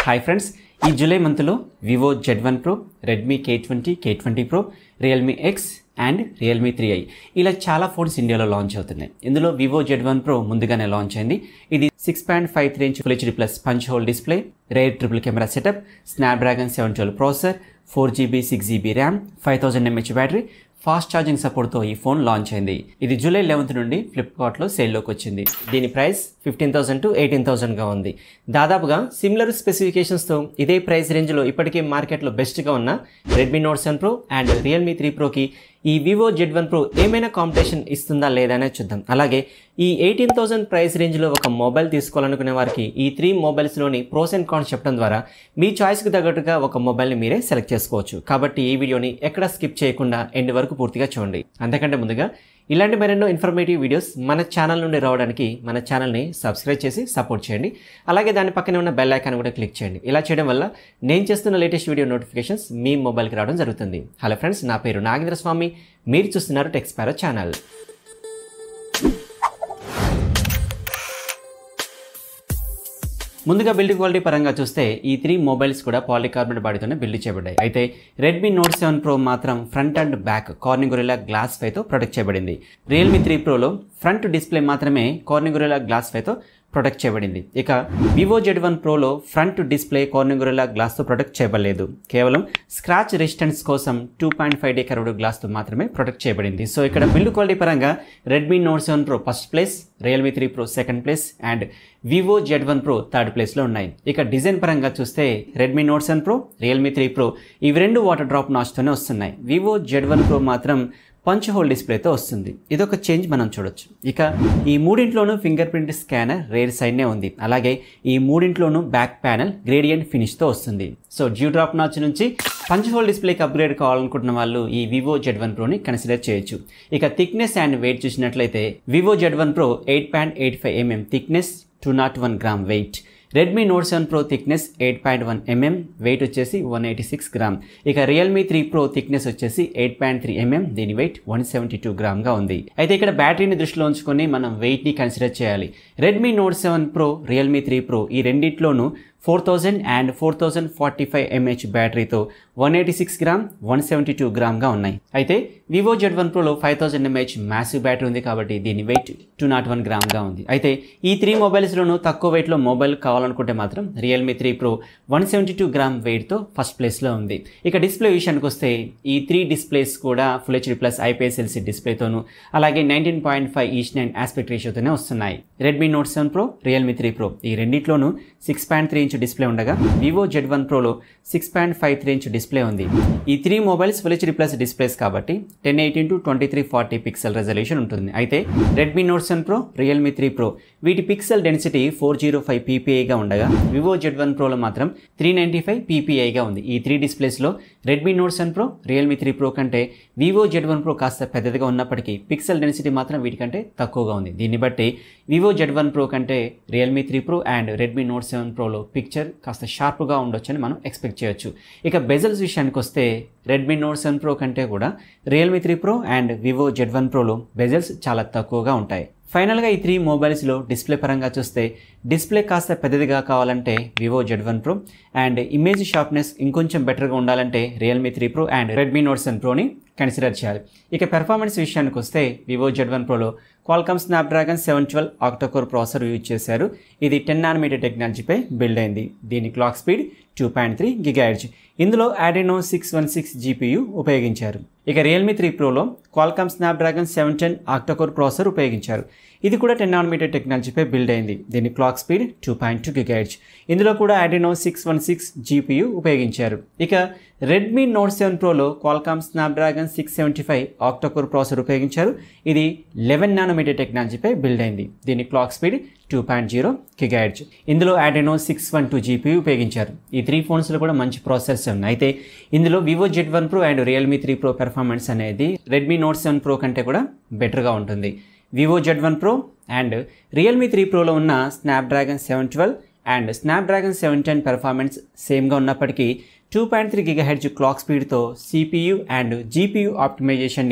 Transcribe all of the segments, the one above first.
hi friends ఈ July మంత్లో Vivo Z one Pro Redmi K twenty K twenty Pro Realme X and Realme three i ఇలా చాలా phones ఇండియాలో launch అవుతున్నాయి ఇందులో వివో జెడ్ వన్ ప్రో ముందుగానే launch అయింది ఇది six point five three inch full HD plus punch hole display rear triple camera setup Snapdragon seven twelve processor four GB six GB RAM five thousand mAh battery fast charging సపోర్ట్తో ఈ phone launch అయింది ఇది July eleventh నుండి ఫ్లిప్కార్ట్లో సేల్లోకి వచ్చింది దీని price fifteen thousand to eighteen థౌసండ్గా ఉంది దాదాపుగా సిమిలర్ స్పెసిఫికేషన్స్తో ఇదే ప్రైస్ రేంజ్లో ఇప్పటికే మార్కెట్లో బెస్ట్గా ఉన్న Redmi Note seven Pro and Realme three ప్రోకి ఈ వివో జెడ్ వన్ ప్రో ఏమైనా కాంపిటీషన్ ఇస్తుందా లేదా అనేది చూద్దాం అలాగే ఈ ఎయిటీన్ థౌసండ్ ప్రైస్ రేంజ్లో ఒక మొబైల్ తీసుకోవాలనుకునే వారికి ఈ త్రీ మొబైల్స్లోని ప్రోస్ అండ్ కాన్స్ చెప్పడం ద్వారా మీ చాయిస్కి తగ్గట్టుగా ఒక మొబైల్ని మీరే సెలెక్ట్ చేసుకోవచ్చు కాబట్టి ఈ వీడియోని ఎక్కడ స్కిప్ చేయకుండా ఎండ్ వరకు పూర్తిగా చూడండి అంతకంటే ముందుగా ఇలాంటి మరెన్నో ఇన్ఫర్మేటివ్ వీడియోస్ మన ఛానల్ నుండి రావడానికి మన ఛానల్ని సబ్స్క్రైబ్ చేసి సపోర్ట్ చేయండి అలాగే దాని పక్కనే ఉన్న బెల్ ఐకాన్ కూడా క్లిక్ చేయండి ఇలా చేయడం వల్ల నేను చేస్తున్న లేటెస్ట్ వీడియో నోటిఫికేషన్స్ మీ మొబైల్కి రావడం జరుగుతుంది హలో ఫ్రెండ్స్ నా పేరు నాగేంద్ర స్వామి మీరు చూస్తున్నారు టెక్స్పారో ఛానల్ ముందుగా బిల్డ్ క్వాలిటీ పరంగా చూస్తే ఈ త్రీ మొబైల్స్ కూడా పాలికార్బోనేట్ బాడీతోనే బిల్డ్ చేయబడ్డాయి అయితే రెడ్మీ నోట్ సెవెన్ ప్రో మాత్రం front and back Corning Gorilla glass ఫైతో ప్రొటెక్ట్ చేయబడింది రియల్మీ త్రీ ప్రోలో ఫ్రంట్ డిస్ప్లే మాత్రమే కార్నిగొరిలా గ్లాస్ ఫైతో ప్రొటెక్ట్ చేయబడింది ఇక వివో జెడ్ వన్ ప్రోలో ఫ్రంట్ డిస్ప్లే కార్నిగొరిలా గ్లాస్తో ప్రొటెక్ట్ చేయబడలేదు కేవలం స్క్రాచ్ రెసిస్టెన్స్ కోసం two point five D curved గ్లాస్తో మాత్రమే ప్రొటెక్ట్ చేయబడింది సో ఇక్కడ బిల్డ్ క్వాలిటీ పరంగా Redmi Note seven Pro first place Realme three Pro second place and Vivo Z one Pro third ప్లేస్లో ఉన్నాయి ఇక డిజైన్ పరంగా చూస్తే Redmi Note seven Pro Realme three Pro ఇవి రెండు వాటర్ డ్రాప్ నాచ్తోనే వస్తున్నాయి వివో జెడ్ వన్ ప్రో మాత్రం పంచ్ హోల్ డిస్ప్లేతో వస్తుంది ఇదొక చేంజ్ మనం చూడొచ్చు ఇక ఈ మూడింట్లోనూ ఫింగర్ ప్రింట్ స్కానర్ రేర్ సైడ్నే ఉంది అలాగే ఈ మూడింట్లోనూ బ్యాక్ ప్యానల్ గ్రేడియంట్ ఫినిష్తో వస్తుంది సో డ్యూ డ్రాప్ నాచ్ నుంచి పంచ్ హోల్ డిస్ప్లేకి అప్గ్రేడ్ కావాలనుకుంటున్న వాళ్ళు ఈ వివో జెడ్ వన్ ప్రోని కన్సిడర్ చేయొచ్చు ఇక థిక్నెస్ అండ్ వెయిట్ చూసినట్లయితే Vivo Z one Pro eight point eight five mm thickness two nought one gram weight Redmi Note seven Pro thickness eight point one mm weight వచ్చేసి one eighty six gram ఇక Realme three Pro thickness వచ్చేసి eight point three mm దీని weight one seventy two గ్రామ్గా ఉంది అయితే ఇక్కడ బ్యాటరీని దృష్టిలో ఉంచుకొని మనం వెయిట్ని కన్సిడర్ చేయాలి Redmi Note seven Pro Realme three Pro ఈ రెండిట్లోనూ four thousand and four thousand forty five mAh బ్యాటరీతో one eighty six gram one seventy two గ్రామ్గా ఉన్నాయి అయితే వివో జెడ్ వన్ ప్రోలో five thousand mAh massive battery ఉంది కాబట్టి దీని వెయిట్ టూ నాట్ వన్ గ్రామ్గా ఉంది అయితే ఈ త్రీ మొబైల్స్లోనూ తక్కువ వెయిట్లో మొబైల్ కావాలనుకుంటే మాత్రం Realme three Pro one seventy two gram వెయిట్తో ఫస్ట్ ప్లేస్లో ఉంది ఇక డిస్ప్లే విషయానికి వస్తే ఈ త్రీ డిస్ప్లేస్ కూడా full HD plus IPS LC డిస్ప్లేతోనూ అలాగే nineteen point five each nine aspect రేషియోతోనే వస్తున్నాయి Redmi Note seven Pro Realme three Pro ఈ రెండిట్లోనూ six point three inch display ఉండగా వివో జెడ్ వన్ ప్రోలో six point five three inch display ఉంది ఈ three mobiles full HD plus displays కాబట్టి ten eighteen to twenty three forty pixel resolution ఉంటుంది అయితే Redmi Note seven Pro Realme three Pro వీటి pixel density four zero five పీపీఐగా ఉండగా Vivo Z one ప్రోలో మాత్రం three ninety five పీపీఐగా ఉంది ఈ త్రీ డిస్ప్లేస్లో Redmi Note seven Pro Realme three Pro కంటే వివో జెడ్ వన్ ప్రో కాస్త పెద్దదిగా ఉన్నప్పటికీ పిక్సెల్ డెన్సిటీ మాత్రం వీటికంటే తక్కువగా ఉంది దీన్ని బట్టి వివో జెడ్ వన్ ప్రో కంటే Realme three Pro and Redmi Note seven ప్రోలో పిక్చర్ కాస్త షార్ప్గా ఉండొచ్చని మనం ఎక్స్పెక్ట్ చేయొచ్చు ఇక బెజల్స్ విషయానికి వస్తే రెడ్మీ నోట్ సెవెన్ ప్రో కంటే కూడా Realme three Pro and Vivo Z one ప్రోలో బెజల్స్ చాలా తక్కువగా ఉంటాయి ఫైనల్గా ఈ త్రీ మొబైల్స్లో డిస్ప్లే పరంగా చూస్తే డిస్ప్లే కాస్త పెద్దదిగా కావాలంటే Vivo Z one Pro and image sharpness ఇంకొంచెం బెటర్గా ఉండాలంటే Realme three Pro and Redmi Note seven ప్రోని కన్సిడర్ చేయాలి ఇక పెర్ఫార్మెన్స్ విషయానికి వస్తే వివో జెడ్ వన్ ప్రోలో Qualcomm Snapdragon seven twelve octa core processor use చేశారు ఇది టెన్ నానోమీటర్ టెక్నాలజీపై బిల్డ్ అయింది దీని clock speed two point three gigahertz ఇందులో Adreno six one six GPU ఉపయోగించారు ఇక రియల్మీ త్రీ ప్రోలో Qualcomm Snapdragon seven ten octa core processor ఉపయోగించారు ఇది కూడా టెన్ నానోమీటర్ టెక్నాలజీపై బిల్డ్ అయింది దీని clock speed two point two gigahertz ఇందులో కూడా Adreno six one six GPU ఉపయోగించారు ఇక రెడ్మీ నోట్ సెవెన్ ప్రోలో Qualcomm Snapdragon six seventy five octa core processor ఉపయోగించారు ఇది లెవెన్ నానోమీటర్ టెక్నాలజీపై బిల్డ్ అయింది దీని clock speed two point zero gigahertz ఇందులో Adreno six one two GPU ఉపయోగించారు ఈ త్రీ ఫోన్స్లో కూడా మంచి ప్రాసెసర్స్ ఉన్నాయి అయితే ఇందులో Vivo Z one Pro and Realme three Pro performance అనేది రెడ్మీ నోట్ సెవెన్ ప్రో కంటే కూడా బెటర్గా ఉంటుంది Vivo Z one Pro and Realme three ప్రోలో ఉన్న Snapdragon seven twelve and Snapdragon seven ten performance సేమ్గా ఉన్నప్పటికీ two point three gigahertz clock స్పీడ్తో సిపియు అండ్ జీపీయూ ఆప్టిమైజేషన్ని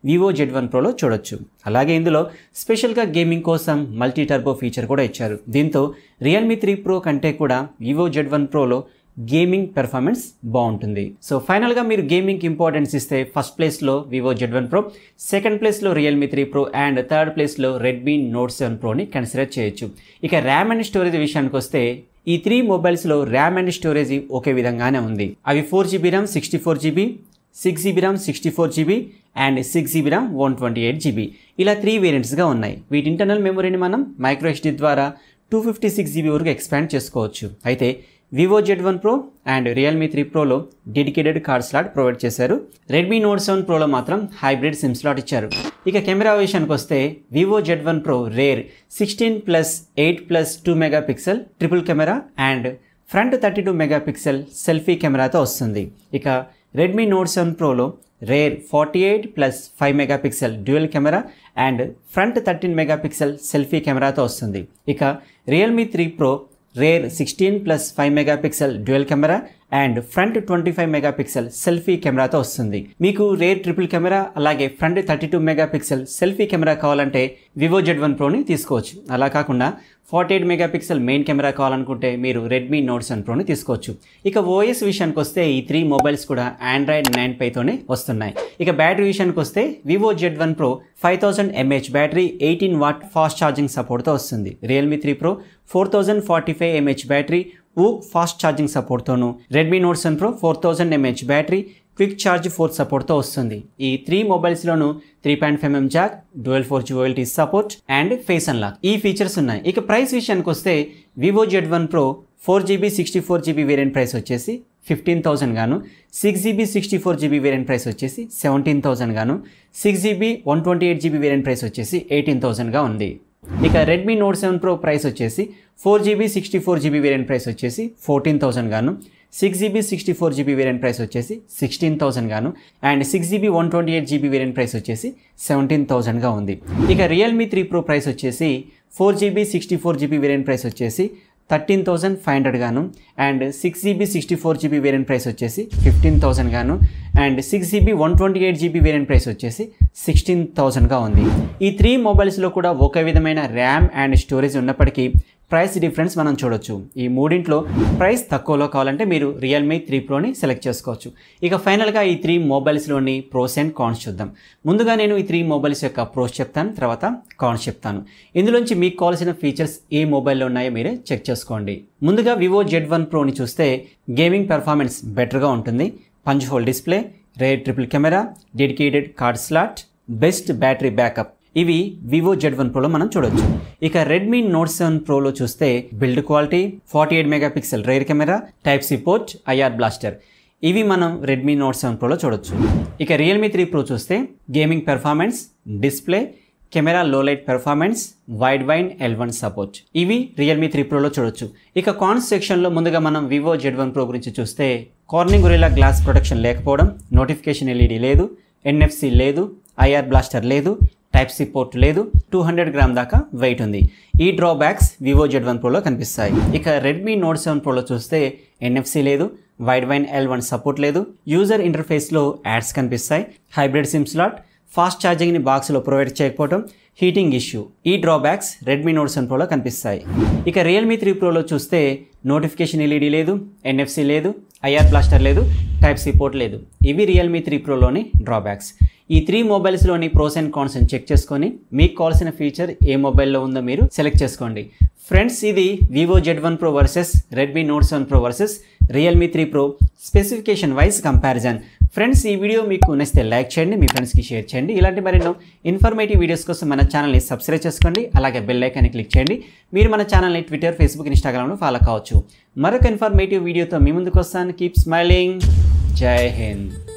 వివో జెడ్ వన్ ప్రోలో చూడొచ్చు అలాగే ఇందులో స్పెషల్గా గేమింగ్ కోసం మల్టీ టర్బో ఫీచర్ కూడా ఇచ్చారు దీంతో రియల్మీ త్రీ ప్రో కంటే కూడా వివో జెడ్ వన్ ప్రోలో గేమింగ్ పెర్ఫార్మెన్స్ బాగుంటుంది సో ఫైనల్గా మీరు గేమింగ్ ఇంపార్టెన్స్ ఇస్తే ఫస్ట్ ప్లేస్లో Vivo Z one Pro second ప్లేస్లో Realme three Pro and third ప్లేస్లో రెడ్మీ నోట్ సెవెన్ ప్రోని కన్సిడర్ చేయొచ్చు ఇక ర్యామ్ అండ్ స్టోరేజ్ విషయానికి వస్తే ఈ త్రీ మొబైల్స్లో ర్యామ్ అండ్ స్టోరేజ్ ఒకే విధంగానే ఉంది అవి four GB RAM sixty four GB six GB RAM sixty four GB and six GB RAM one twenty eight GB ఇలా త్రీ వేరియంట్స్గా ఉన్నాయి వీటి ఇంటర్నల్ మెమరీని మనం మైక్రో హెచ్డి ద్వారా టూ ఫిఫ్టీ సిక్స్ జీబీ వరకు ఎక్స్పాండ్ చేసుకోవచ్చు అయితే Vivo Z one Pro and Realme three ప్రోలో డెడికేటెడ్ కార్డ్ స్లాట్ ప్రొవైడ్ చేశారు రెడ్మీ నోట్ సెవెన్ ప్రోలో మాత్రం హైబ్రిడ్ సిమ్ స్లాట్ ఇచ్చారు ఇక కెమెరా విషయానికి వస్తే Vivo Z one Pro rear sixteen plus eight plus two megapixel triple camera and front thirty two megapixel selfie కెమెరాతో వస్తుంది ఇక రెడ్మీ నోట్ సెవెన్ ప్రోలో rear forty eight plus five megapixel dual camera and front thirteen megapixel selfie కెమెరాతో వస్తుంది ఇక Realme three Pro rear sixteen plus five megapixel dual camera and front twenty five megapixel selfie కెమెరాతో వస్తుంది మీకు rear triple camera అలాగే front thirty two megapixel selfie camera కావాలంటే Vivo Z one ప్రోని తీసుకోవచ్చు అలా కాకుండా forty eight megapixel main camera కావాలనుకుంటే మీరు రెడ్మీ నోట్ సెవెన్ ప్రోని తీసుకోవచ్చు ఇక ఓఎస్ విషయానికి వస్తే ఈ త్రీ మొబైల్స్ కూడా ఆండ్రాయిడ్ నైన్ పైతోనే వస్తున్నాయి ఇక బ్యాటరీ విషయానికి వస్తే Vivo Z one Pro five thousand mAh battery eighteen watt fast charging సపోర్ట్తో వస్తుంది Realme three Pro four thousand forty five mAh battery VOOC fast charging సపోర్ట్తోను Redmi Note seven Pro four thousand mAh battery quick charge four సపోర్ట్తో వస్తుంది ఈ three మొబైల్స్లోనూ three point five mm jack dual four G VoLTE support and face unlock ఈ features ఉన్నాయి ఇక price విషయానికి వస్తే Vivo Z one Pro four GB sixty four GB variant price వచ్చేసి ఫిఫ్టీన్ థౌసండ్ గాను six GB sixty four GB variant price వచ్చేసి seventeen thousand గాను six GB one twenty eight GB variant price వచ్చేసి eighteen థౌసండ్గా ఉంది ఇక Redmi Note seven Pro price వచ్చేసి four GB sixty four GB variant price వచ్చేసి fourteen thousand గాను six GB sixty four GB variant price వచ్చేసి sixteen thousand గాను and six GB one twenty eight GB variant price వచ్చేసి seventeen థౌసండ్గా ఉంది ఇక Realme three Pro price వచ్చేసి four GB sixty four GB variant price వచ్చేసి thirteen thousand five hundred గాను and six GB sixty four GB variant price వచ్చేసి fifteen thousand గాను and six GB one twenty eight GB variant price వచ్చేసి sixteen థౌసండ్గా ఉంది ఈ three మొబైల్స్లో కూడా ఒక విధమైన ర్యామ్ అండ్ స్టోరేజ్ ఉన్నప్పటికీ ప్రైస్ డిఫరెన్స్ మనం చూడొచ్చు ఈ మూడింట్లో ప్రైస్ తక్కువలో కావాలంటే మీరు రియల్మీ త్రీ ప్రోని సెలెక్ట్ చేసుకోవచ్చు ఇక ఫైనల్గా ఈ త్రీ మొబైల్స్లోని ప్రోస్ అండ్ కాన్స్ చూద్దాం ముందుగా నేను ఈ త్రీ మొబైల్స్ యొక్క ప్రోస్ చెప్తాను తర్వాత కాన్స్ చెప్తాను ఇందులోంచి మీకు కావాల్సిన ఫీచర్స్ ఏ మొబైల్లో ఉన్నాయో మీరే చెక్ చేసుకోండి ముందుగా వివో జెడ్ వన్ ప్రోని చూస్తే గేమింగ్ పెర్ఫార్మెన్స్ బెటర్గా ఉంటుంది punch hole display rear triple camera dedicated card slot best battery backup ఇవి వివో జెడ్ వన్ ప్రోలో మనం చూడొచ్చు ఇక రెడ్మీ నోట్ సెవెన్ ప్రోలో చూస్తే build quality forty eight megapixel rear camera type C port IR blaster ఇవి మనం Redmi Note seven ప్రోలో చూడొచ్చు ఇక రియల్మీ త్రీ ప్రో చూస్తే gaming performance display camera low light performance Widevine L one support ఇవి Realme three ప్రోలో చూడొచ్చు ఇక cons సెక్షన్లో ముందుగా మనం వివో జెడ్ వన్ ప్రో గురించి చూస్తే కార్నింగ్ గురిలా గ్లాస్ ప్రొటెక్షన్ లేకపోవడం నోటిఫికేషన్ ఎల్ఈడి లేదు ఎన్ఎఫ్సి లేదు ఐఆర్ బ్లాస్టర్ లేదు టైప్ సి పోర్ట్ లేదు టూ హండ్రెడ్ గ్రామ్ దాకా వెయిట్ ఉంది ఈ డ్రాబ్యాక్స్ వివో జెడ్ వన్ ప్రోలో కనిపిస్తాయి ఇక రెడ్మీ నోట్ సెవెన్ ప్రోలో చూస్తే ఎన్ఎఫ్సి లేదు Widevine L one support లేదు యూజర్ ఇంటర్ఫేస్లో యాడ్స్ కనిపిస్తాయి హైబ్రిడ్ సిమ్ స్లాట్ ఫాస్ట్ ఛార్జింగ్ని బాక్స్లో ప్రొవైడ్ చేయకపోవడం హీటింగ్ ఇష్యూ ఈ డ్రాబ్యాక్స్ రెడ్మీ నోట్ సెవెన్ ప్రోలో కనిపిస్తాయి ఇక రియల్మీ త్రీ ప్రోలో చూస్తే నోటిఫికేషన్ ఎల్ఈడి లేదు ఎన్ఎఫ్సి లేదు ఐఆర్ బ్లాస్టర్ లేదు టైప్ సి పోర్ట్ లేదు ఇవి రియల్మీ త్రీ ప్రోలోని డ్రాబ్యాక్స్ ఈ త్రీ మొబైల్స్లోని ప్రోస్ అండ్ కాన్స్ చెక్ చేసుకొని మీకు కావాల్సిన ఫీచర్ ఏ మొబైల్లో ఉందో మీరు సెలెక్ట్ చేసుకోండి ఫ్రెండ్స్ ఇది Vivo Z one Pro versus Redmi Note seven Pro versus Realme three Pro specification wise comparison friends ఈ వీడియో మీకు నచ్చితే లైక్ చేయండి మీ ఫ్రెండ్స్కి షేర్ చేయండి ఇలాంటి మరెన్నో ఇన్ఫర్మేటివ్ వీడియోస్ కోసం మన ఛానల్ని సబ్స్క్రైబ్ చేసుకోండి అలాగే బెల్ ఐకాన్ని క్లిక్ చేయండి మీరు మన ఛానల్ని ట్విట్టర్ ఫేస్బుక్ ఇన్స్టాగ్రామ్లో ఫాలో కావచ్చు మరొక ఇన్ఫర్మేటివ్ వీడియోతో మీ ముందుకు వస్తాను కీప్ స్మైలింగ్ జై హింద్